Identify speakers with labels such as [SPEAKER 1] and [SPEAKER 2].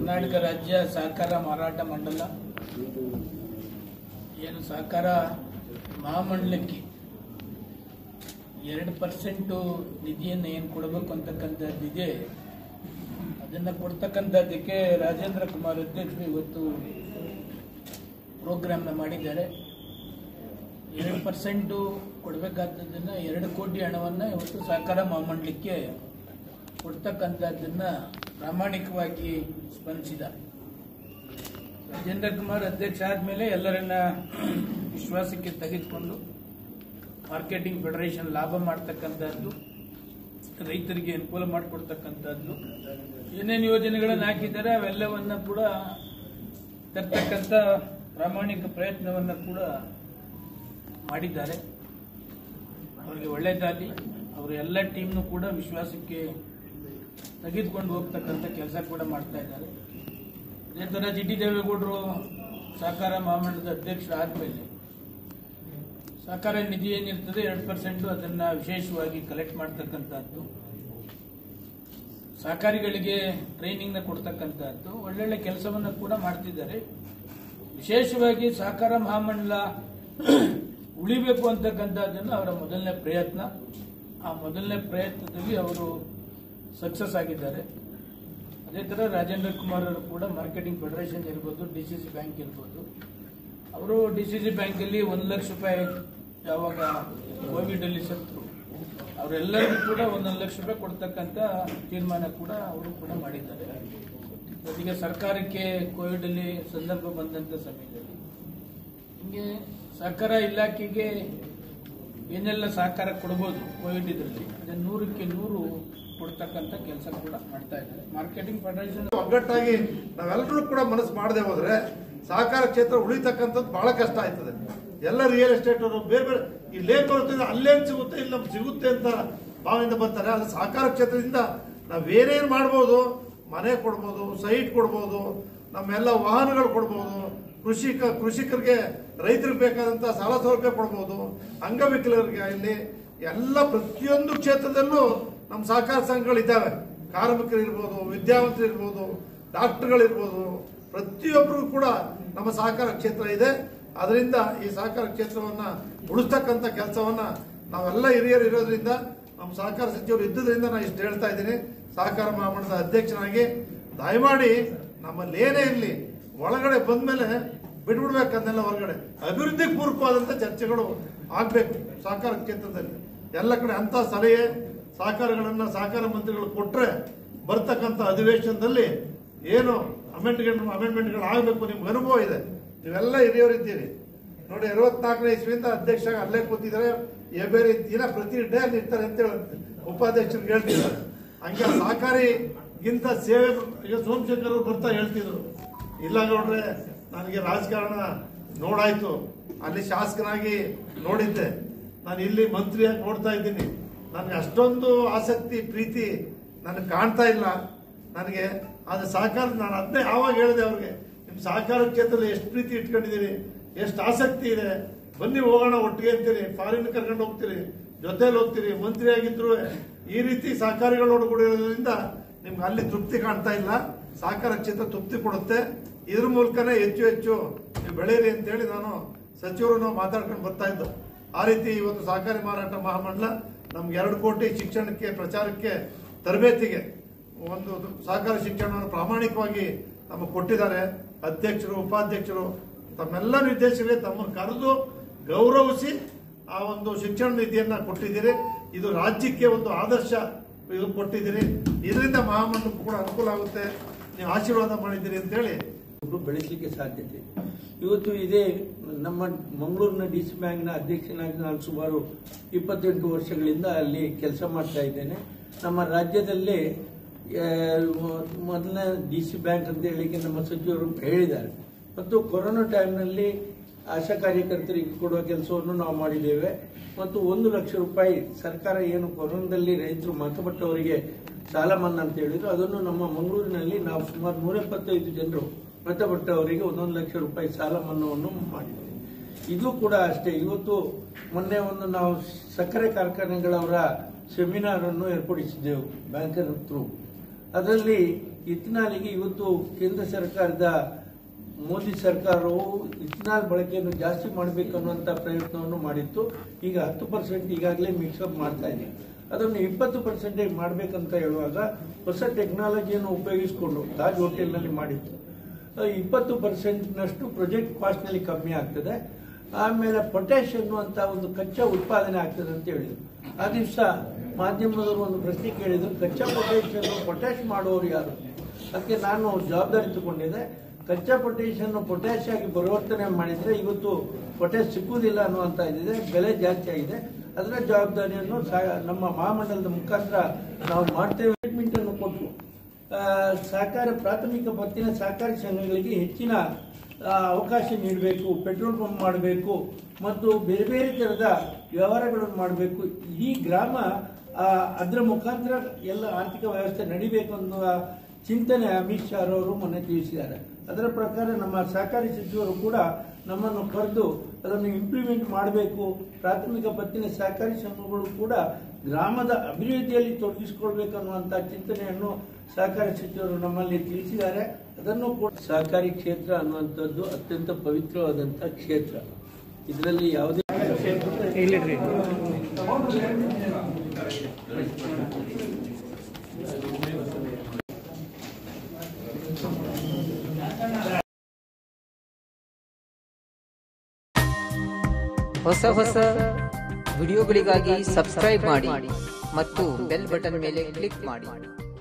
[SPEAKER 1] ಕರ್ನಾಟಕ ರಾಜ್ಯ ಸಹಕಾರ ಮಾರಾಟ ಮಂಡಲ ಏನು ಸಹಕಾರ ಮಹಾಮಂಡಲಕ್ಕೆ ಎರಡು ಪರ್ಸೆಂಟು ನಿಧಿಯನ್ನು ಏನು ಕೊಡಬೇಕು ಅಂತಕ್ಕಂಥದ್ದಿದೆ ಅದನ್ನು ಕೊಡ್ತಕ್ಕಂಥದ್ದಕ್ಕೆ ರಾಜೇಂದ್ರ ಕುಮಾರ್ ಅಧ್ಯಕ್ಷರು ಇವತ್ತು ಪ್ರೋಗ್ರಾಮ್ನ ಮಾಡಿದ್ದಾರೆ ಎರಡು ಪರ್ಸೆಂಟು ಕೊಡಬೇಕಾದದ್ದನ್ನು ಎರಡು ಕೋಟಿ ಹಣವನ್ನು ಇವತ್ತು ಸಹಕಾರ ಮಹಾಮಂಡಲಕ್ಕೆ ಕೊಡ್ತಕ್ಕಂಥದ್ದನ್ನು ಪ್ರಾಮಾಣಿಕವಾಗಿ ಸ್ಪಂದಿಸಿದ್ದಾರೆ ರಾಜೇಂದ್ರ ಕುಮಾರ್ ಅಧ್ಯಕ್ಷ ಆದಮೇಲೆ ಎಲ್ಲರನ್ನ ವಿಶ್ವಾಸಕ್ಕೆ ತೆಗೆದುಕೊಂಡು ಮಾರ್ಕೆಟಿಂಗ್ ಫೆಡರೇಷನ್ ಲಾಭ ಮಾಡ್ತಕ್ಕಂಥದ್ದು ರೈತರಿಗೆ ಅನುಕೂಲ ಮಾಡಿಕೊಡ್ತಕ್ಕಂಥದ್ದು ಏನೇನು ಯೋಜನೆಗಳನ್ನು ಹಾಕಿದ್ದಾರೆ ಅವೆಲ್ಲವನ್ನ ಕೂಡ ತರ್ತಕ್ಕಂಥ ಪ್ರಾಮಾಣಿಕ ಪ್ರಯತ್ನವನ್ನು ಕೂಡ ಮಾಡಿದ್ದಾರೆ ಅವರಿಗೆ ಒಳ್ಳೆಯದಾಗಲಿ ಅವರ ಎಲ್ಲ ಟೀಮ್ನು ಕೂಡ ವಿಶ್ವಾಸಕ್ಕೆ ತೆಗೆದುಕೊಂಡು ಹೋಗ್ತಕ್ಕಂಥ ಕೆಲಸ ಕೂಡ ಮಾಡ್ತಾ ಇದ್ದಾರೆ ಅದೇ ಥರ ಜಿ ಟಿ ದೇವೇಗೌಡರು ಸಹಕಾರ ಮಹಾಮಂಡಲದ ಅಧ್ಯಕ್ಷರಾದ್ಮೇಲೆ ಸಹಕಾರ ನಿಧಿ ಏನಿರ್ತದೆ ಎರಡು ಪರ್ಸೆಂಟ್ ಅದನ್ನ ವಿಶೇಷವಾಗಿ ಕಲೆಕ್ಟ್ ಮಾಡ್ತಕ್ಕಂಥದ್ದು ಸಹಕಾರಿಗಳಿಗೆ ಟ್ರೈನಿಂಗ್ನ ಕೊಡ್ತಕ್ಕಂಥದ್ದು ಒಳ್ಳೊಳ್ಳೆ ಕೆಲಸವನ್ನ ಕೂಡ ಮಾಡ್ತಿದ್ದಾರೆ ವಿಶೇಷವಾಗಿ ಸಹಕಾರ ಮಹಾಮಂಡಲ ಉಳಿಬೇಕು ಅಂತಕ್ಕಂಥದ್ದನ್ನು ಅವರ ಮೊದಲನೇ ಪ್ರಯತ್ನ ಆ ಮೊದಲನೇ ಪ್ರಯತ್ನದಲ್ಲಿ ಅವರು ಸಕ್ಸಸ್ ಆಗಿದ್ದಾರೆ ಅದೇ ಥರ ರಾಜೇಂದ್ರ ಕುಮಾರ್ ಅವರು ಕೂಡ ಮಾರ್ಕೆಟಿಂಗ್ ಫೆಡರೇಷನ್ ಇರ್ಬೋದು ಡಿ ಸಿ ಸಿ ಬ್ಯಾಂಕ್ ಇರ್ಬೋದು ಅವರು ಡಿ ಸಿ ಸಿ ಬ್ಯಾಂಕಲ್ಲಿ ಒಂದು ಲಕ್ಷ ರೂಪಾಯಿ ಯಾವಾಗ ಕೋವಿಡ್ ಅಲ್ಲಿ ಸತ್ರು ಅವರೆಲ್ಲರಿಗೂ ಕೂಡ ಒಂದೊಂದು ಲಕ್ಷ ರೂಪಾಯಿ ಕೊಡ್ತಕ್ಕಂಥ ತೀರ್ಮಾನ ಕೂಡ ಅವರು ಕೂಡ ಮಾಡಿದ್ದಾರೆ ಜೊತೆಗೆ ಸರ್ಕಾರಕ್ಕೆ ಕೋವಿಡ್ ಅಲ್ಲಿ ಸಂದರ್ಭ ಬಂದಂತ ಸಮಯದಲ್ಲಿ ಹಿಂಗೆ ಸಹಕಾರ ಇಲಾಖೆಗೆ ಏನೆಲ್ಲ ಸಹಕಾರ ಕೊಡ್ಬೋದು ಕೋವಿಡ್ ಇದರಲ್ಲಿ ಅದನ್ನ ನೂರಕ್ಕೆ ನೂರು ಕೊಡ್ತಕ್ಕಂಥ ಕೆಲಸ ಕೂಡ ಮಾಡ್ತಾ ಇದ್ದಾರೆ ಮಾರ್ಕೆಟಿಂಗ್ ಫೆಡರೇಷನ್
[SPEAKER 2] ಒಗ್ಗಟ್ಟಾಗಿ ನಾವೆಲ್ಲರೂ ಕೂಡ ಮನಸ್ಸು ಮಾಡದೆ ಹೋದ್ರೆ ಸಹಕಾರ ಕ್ಷೇತ್ರ ಉಳಿತಕ್ಕಂಥದ್ದು ಬಹಳ ಕಷ್ಟ ಆಯ್ತದೆ ಎಲ್ಲ ರಿಯಲ್ ಎಸ್ಟೇಟ್ ಅವರು ಬೇರೆ ಬೇರೆ ಇಲ್ಲೇನ್ ಬರುತ್ತೆ ಅಲ್ಲೇನ್ ಸಿಗುತ್ತೆ ಇಲ್ಲಿ ನಮ್ಗೆ ಸಿಗುತ್ತೆ ಅಂತ ಭಾವನೆಯಿಂದ ಬರ್ತಾರೆ ಅದು ಸಹಕಾರ ಕ್ಷೇತ್ರದಿಂದ ನಾವೇನೇನ್ ಮಾಡ್ಬೋದು ಮನೆ ಕೊಡ್ಬೋದು ಸೈಟ್ ಕೊಡ್ಬೋದು ನಮ್ಮೆಲ್ಲ ವಾಹನಗಳು ಕೊಡ್ಬೋದು ಕೃಷಿಕ ಕೃಷಿಕರಿಗೆ ರೈತರಿಗೆ ಬೇಕಾದಂತ ಸಾಲ ಸೌಲಭ್ಯ ಕೊಡ್ಬೋದು ಅಂಗವಿಕಲರಿಗೆ ಇಲ್ಲಿ ಎಲ್ಲ ಪ್ರತಿಯೊಂದು ಕ್ಷೇತ್ರದಲ್ಲೂ ನಮ್ಮ ಸಹಕಾರ ಸಂಘಗಳಿದ್ದಾವೆ ಕಾರ್ಮಿಕರು ಇರ್ಬೋದು ವಿದ್ಯಾವಂತರು ಇರ್ಬೋದು ಡಾಕ್ಟರ್ಗಳಿರ್ಬೋದು ಪ್ರತಿಯೊಬ್ಬರಿಗೂ ಕೂಡ ನಮ್ಮ ಸಹಕಾರ ಕ್ಷೇತ್ರ ಇದೆ ಅದರಿಂದ ಈ ಸಹಕಾರ ಕ್ಷೇತ್ರವನ್ನ ಉಳಿಸ್ತಕ್ಕಂಥ ಕೆಲಸವನ್ನ ನಾವೆಲ್ಲ ಹಿರಿಯರು ಇರೋದ್ರಿಂದ ನಮ್ಮ ಸಹಕಾರ ಸಚಿವರು ಇದ್ದುದರಿಂದ ನಾನು ಇಷ್ಟು ಹೇಳ್ತಾ ಇದ್ದೀನಿ ಸಹಕಾರ ಮಹಾಮಂಡಲದ ಅಧ್ಯಕ್ಷನಾಗಿ ದಯಮಾಡಿ ನಮ್ಮಲ್ಲಿ ಏನೇ ಇರಲಿ ಒಳಗಡೆ ಬಂದ್ಮೇಲೆ ಬಿಟ್ಬಿಡ್ಬೇಕನ್ನೆಲ್ಲ ಹೊರಗಡೆ ಅಭಿವೃದ್ಧಿ ಪೂರ್ವಕವಾದಂತ ಚರ್ಚೆಗಳು ಆಗ್ಬೇಕು ಸಹಕಾರ ಕ್ಷೇತ್ರದಲ್ಲಿ ಎಲ್ಲ ಕಡೆ ಅಂತ ಸಲಹೆ ಸಹಕಾರಗಳನ್ನ ಸಹಕಾರ ಮಂತ್ರಿಗಳು ಕೊಟ್ರೆ ಬರ್ತಕ್ಕಂಥ ಅಧಿವೇಶನದಲ್ಲಿ ಏನು ಅಮೆಂಡ್ಮೆಂಟ್ ಅಮೆಂಡ್ಮೆಂಟ್ಗಳು ಆಗಬೇಕು ನಿಮ್ಗೆ ಅನುಭವ ಇದೆ ನೀವೆಲ್ಲ ಹಿರಿಯವರಿದ್ದೀರಿ ನೋಡಿ ಅರವತ್ನಾಲ್ಕನೇ ಇಸ್ವಿಯಿಂದ ಅಧ್ಯಕ್ಷ ಅಲ್ಲೇ ಕೂತಿದ್ದಾರೆ ಎ ಬೇರೆ ದಿನ ಪ್ರತಿ ಡೇ ಅಲ್ಲಿ ಇರ್ತಾರೆ ಅಂತ ಹೇಳಿ ಉಪಾಧ್ಯಕ್ಷರಿಗೆ ಹೇಳ್ತಿದ್ದಾರೆ ಹಂಗೆ ಸಹಕಾರಿಗಿಂತ ಸೇವೆ ಈಗ ಸೋಮಶೇಖರ್ ಅವರು ಬರ್ತಾ ಹೇಳ್ತಿದ್ರು ಇಲ್ಲ ನೋಡ್ರೆ ನನಗೆ ರಾಜಕಾರಣ ನೋಡಾಯ್ತು ಅಲ್ಲಿ ಶಾಸಕನಾಗಿ ನೋಡಿದ್ದೆ ನಾನು ಇಲ್ಲಿ ಮಂತ್ರಿಯಾಗಿ ನೋಡ್ತಾ ಇದ್ದೀನಿ ನನಗೆ ಅಷ್ಟೊಂದು ಆಸಕ್ತಿ ಪ್ರೀತಿ ನನಗೆ ಕಾಣ್ತಾ ಇಲ್ಲ ನನಗೆ ಅದು ಸಹಕಾರ ನಾನು ಅದನ್ನೇ ಆವಾಗ ಹೇಳಿದೆ ಅವ್ರಿಗೆ ನಿಮ್ಮ ಸಹಕಾರ ಕ್ಷೇತ್ರದಲ್ಲಿ ಎಷ್ಟು ಪ್ರೀತಿ ಇಟ್ಕೊಂಡಿದ್ದೀರಿ ಎಷ್ಟು ಆಸಕ್ತಿ ಇದೆ ಬನ್ನಿ ಹೋಗೋಣ ಒಟ್ಟಿಗೆ ಅಂತೀರಿ ಫಾರಿನ್ ಕರ್ಕೊಂಡು ಹೋಗ್ತೀರಿ ಜೊತೆಲಿ ಹೋಗ್ತೀರಿ ಮಂತ್ರಿ ಆಗಿದ್ರು ಈ ರೀತಿ ಸಹಕಾರಿಗಳು ಒಳಗೂಡಿರೋದ್ರಿಂದ ನಿಮ್ಗೆ ಅಲ್ಲಿ ತೃಪ್ತಿ ಕಾಣ್ತಾ ಇಲ್ಲ ಸಹಕಾರ ಕ್ಷೇತ್ರ ತೃಪ್ತಿ ಕೊಡುತ್ತೆ ಇದ್ರ ಮೂಲಕನೇ ಹೆಚ್ಚು ಹೆಚ್ಚು ನೀವು ಬೆಳೆಯಿರಿ ಅಂತೇಳಿ ನಾನು ಸಚಿವರು ನಾವು ಮಾತಾಡ್ಕೊಂಡು ಬರ್ತಾ ಇದ್ದು ಆ ರೀತಿ ಇವತ್ತು ಸಹಕಾರಿ ಮಾರಾಟ ಮಹಾಮಂಡಲ ನಮ್ಗೆ ಎರಡು ಕೋಟಿ ಶಿಕ್ಷಣಕ್ಕೆ ಪ್ರಚಾರಕ್ಕೆ ತರಬೇತಿಗೆ ಒಂದು ಸಹಕಾರ ಶಿಕ್ಷಣವನ್ನು ಪ್ರಾಮಾಣಿಕವಾಗಿ ನಮಗೆ ಕೊಟ್ಟಿದ್ದಾರೆ ಅಧ್ಯಕ್ಷರು ಉಪಾಧ್ಯಕ್ಷರು ತಮ್ಮೆಲ್ಲ ನಿರ್ದೇಶಕರೇ ತಮ್ಮನ್ನು ಕರೆದು ಗೌರವಿಸಿ ಆ ಒಂದು ಶಿಕ್ಷಣ ನಿಧಿಯನ್ನ ಕೊಟ್ಟಿದ್ದೀರಿ ಇದು ರಾಜ್ಯಕ್ಕೆ ಒಂದು ಆದರ್ಶ ಇದು ಕೊಟ್ಟಿದ್ದೀರಿ ಇದರಿಂದ ಮಹಾಮಂಡಲಕ್ಕೂ ಕೂಡ ಅನುಕೂಲ ಆಗುತ್ತೆ ನೀವು ಆಶೀರ್ವಾದ ಮಾಡಿದ್ದೀರಿ ಅಂತೇಳಿ
[SPEAKER 3] ಒಬ್ರು ಬೆಳೆಸಲಿಕ್ಕೆ ಸಾಧ್ಯತೆ ಇವತ್ತು ಇದೇ ನಮ್ಮ ಮಂಗಳೂರಿನ ಡಿ ಸಿ ಬ್ಯಾಂಕ್ನ ಅಧ್ಯಕ್ಷನಾಗಿ ನಾನು ಸುಮಾರು ಇಪ್ಪತ್ತೆಂಟು ವರ್ಷಗಳಿಂದ ಅಲ್ಲಿ ಕೆಲಸ ಮಾಡ್ತಾ ಇದ್ದೇನೆ ನಮ್ಮ ರಾಜ್ಯದಲ್ಲೇ ಆ, ಮೊ- ಮೊದಲನೇ ಡಿ ಸಿ ಬ್ಯಾಂಕ್ ಅಂತ ಹೇಳಿಕ್ಕೆ ನಮ್ಮ ಸಚಿವರು ಹೇಳಿದ್ದಾರೆ ಮತ್ತು ಕೊರೋನಾ ಟೈಮ್ನಲ್ಲಿ ಆಶಾ ಕಾರ್ಯಕರ್ತರಿಗೆ ಕೊಡುವ ಕೆಲಸವನ್ನು ನಾವು ಮಾಡಿದ್ದೇವೆ ಮತ್ತು ಒಂದು ಲಕ್ಷ ರೂಪಾಯಿ ಸರ್ಕಾರ ಏನು ಕೊರೋನಾದಲ್ಲಿ ರೈತರು ಮೃತಪಟ್ಟವರಿಗೆ ಸಾಲ ಮನ್ನಾ ಅಂತ ಹೇಳಿದ್ರು ಅದನ್ನು ನಮ್ಮ ಮಂಗಳೂರಿನಲ್ಲಿ ನಾವು ಸುಮಾರು ನೂರ ಎಪ್ಪತ್ತೈದು ಜನರು ಮೃತಪಟ್ಟವರಿಗೆ ಒಂದೊಂದು ಲಕ್ಷ ರೂಪಾಯಿ ಸಾಲ ಮನ್ನಾವನ್ನು ಮಾಡಿದ್ದೇವೆ ಇದು ಕೂಡ ಅಷ್ಟೇ ಇವತ್ತು ಮೊನ್ನೆ ಒಂದು ನಾವು ಸಕ್ಕರೆ ಕಾರ್ಖಾನೆಗಳವರ ಸೆಮಿನಾರ್ ಅನ್ನು ಏರ್ಪಡಿಸಿದ್ದೆವು ಬ್ಯಾಂಕರ್ ಥ್ರೂ ಅದರಲ್ಲಿ ಇಥನಾಲಿಗೆ ಇವತ್ತು ಕೇಂದ್ರ ಸರ್ಕಾರದ ಮೋದಿ ಸರ್ಕಾರವು ಇಥನಾಲ್ ಬಳಕೆಯನ್ನು ಜಾಸ್ತಿ ಮಾಡಬೇಕು ಅನ್ನುವಂಥ ಪ್ರಯತ್ನವನ್ನು ಮಾಡಿತ್ತು ಈಗ ಹತ್ತು ಪರ್ಸೆಂಟ್ ಈಗಾಗಲೇ ಮಿಕ್ಸಪ್ ಮಾಡ್ತಾ ಇದೆ ಅದನ್ನು ಇಪ್ಪತ್ತು ಪರ್ಸೆಂಟೇಜ್ ಮಾಡಬೇಕಂತ ಹೇಳುವಾಗ ಹೊಸ ಟೆಕ್ನಾಲಜಿಯನ್ನು ಉಪಯೋಗಿಸಿಕೊಂಡು ತಾಜ್ ಹೋಟೆಲ್ನಲ್ಲಿ ಮಾಡಿತ್ತು ಆ, ಇಪ್ಪತ್ತು ಪರ್ಸೆಂಟ್ನಷ್ಟು ಪ್ರೊಜೆಕ್ಟ್ ಕಾಸ್ಟ್ನಲ್ಲಿ ಕಮ್ಮಿ ಆಗ್ತದೆ ಆಮೇಲೆ ಪೊಟ್ಯಾಶ್ ಅನ್ನುವಂಥ ಒಂದು ಕಚ್ಚಾ ಉತ್ಪಾದನೆ ಆಗ್ತದೆ ಅಂತ ಹೇಳಿದ್ರು ಆ ದಿವಸ ಮಾಧ್ಯಮದವರು ಒಂದು ಪ್ರಶ್ನೆ ಕೇಳಿದ್ರು ಕಚ್ಚಾ ಪೊಟ್ಯಾಶ್ ಅನ್ನು ಪೊಟ್ಯಾಶ್ ಮಾಡುವವರು ಯಾರು ಅದಕ್ಕೆ ನಾನು ಜವಾಬ್ದಾರಿ ತಗೊಂಡಿದ್ದೆ ಕಚ್ಚಾ ಪೊಟ್ಯಾಶ್ ಅನ್ನು ಪೊಟ್ಯಾಶ್ ಆಗಿ ಪರಿವರ್ತನೆ ಮಾಡಿದ್ರೆ ಇವತ್ತು ಪೊಟ್ಯಾಶ್ ಸಿಕ್ಕುವುದಿಲ್ಲ ಅನ್ನುವಂತ ಇದಿದೆ ಬೆಲೆ ಜಾಸ್ತಿ ಆಗಿದೆ ಅದರ ಜವಾಬ್ದಾರಿಯನ್ನು ಸಾ- ನಮ್ಮ ಮಹಾಮಂಡಲದ ಮುಖಾಂತರ ನಾವು ಮಾಡ್ತೇವೆ ಟ್ರೀಟ್ಮೆಂಟ್ ಅನ್ನು ಕೊಟ್ಟು ಆ, ಸಹಕಾರ ಪ್ರಾಥಮಿಕ ಪತ್ತಿನ ಸಹಕಾರಿ ಸಂಘಗಳಿಗೆ ಹೆಚ್ಚಿನ ಆ, ಅವಕಾಶ ನೀಡಬೇಕು ಪೆಟ್ರೋಲ್ ಪಂಪ್ ಮಾಡಬೇಕು ಮತ್ತು ಬೇರೆ ಬೇರೆ ಥರದ ವ್ಯವಹಾರಗಳನ್ನು ಮಾಡಬೇಕು ಇಡೀ ಗ್ರಾಮ ಆ, ಅದರ ಮುಖಾಂತರ ಎಲ್ಲ ಆರ್ಥಿಕ ವ್ಯವಸ್ಥೆ ನಡಿಬೇಕು ಅನ್ನುವ ಚಿಂತನೆ ಅಮಿತ್ ಶಾ ಅವರು ಮೊನ್ನೆ ತಿಳಿಸಿದ್ದಾರೆ ಅದರ ಪ್ರಕಾರ ನಮ್ಮ ಸಹಕಾರಿ ಸಚಿವರು ಕೂಡ ನಮ್ಮನ್ನು ಕರೆದು ಅದನ್ನು ಇಂಪ್ಲಿಮೆಂಟ್ ಮಾಡಬೇಕು ಪ್ರಾಥಮಿಕ ಪತ್ತಿನ ಸಹಕಾರಿ ಸಂಘಗಳು ಕೂಡ ಗ್ರಾಮದ ಅಭಿವೃದ್ಧಿಯಲ್ಲಿ ತೊಡಗಿಸಿಕೊಳ್ಬೇಕು ಅನ್ನುವಂಥ ಚಿಂತನೆಯನ್ನು ಸಹಕಾರಿ ಸಚಿವರು ನಮ್ಮಲ್ಲಿ ತಿಳಿಸಿದ್ದಾರೆ ಅದನ್ನು ಕೂಡ ಸಹಕಾರಿ ಕ್ಷೇತ್ರ ಅನ್ನುವಂಥದ್ದು ಅತ್ಯಂತ ಪವಿತ್ರವಾದಂಥ ಕ್ಷೇತ್ರ ಇದರಲ್ಲಿ ಯಾವುದೇ
[SPEAKER 4] ಹೊಸ ಹೊಸ ವಿಡಿಯೋಗಳಿಗಾಗಿ ಸಬ್ಸ್ಕ್ರೈಬ್ ಮಾಡಿ ಮತ್ತು ಬೆಲ್ ಬಟನ್ ಮೇಲೆ ಕ್ಲಿಕ್ ಮಾಡಿ